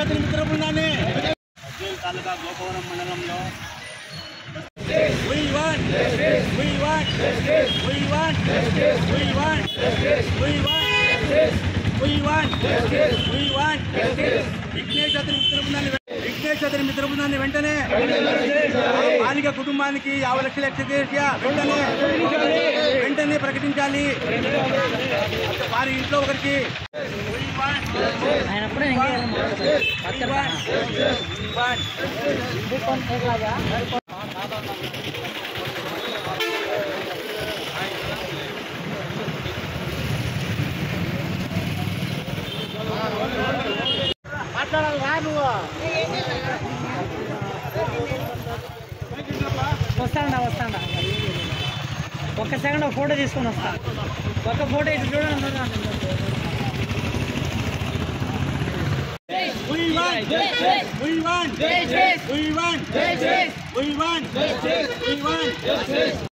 జాతి మిత్ర బృందాన్ని అజ్మీర్ తాలూకా గోపవరం మండలంలో We want, we want, we want, we want, we want, we want, we want. Vignesh అతని మిత్ర బృందాన్ని విఘ్నేష్ అతని మిత్ర బృందాన్ని వెంటనే బాలిక కుటుంబానికి యాభై లక్షల ఎక్స్గ్రేషియా వెంటనే వెంటనే ప్రకటించాలి వారి ఇంట్లో ఒకరికి We want, ఆయన అప్పుడే ఎంగేయాలి we want, we want. వస్తాడా వస్తాడా ఒక్క సెకండ్ ఒక ఫోటో తీసుకొని వస్తా ఒక ఫోటో ఇటు చూడండి We want, we want, we want, we want, we want, we want.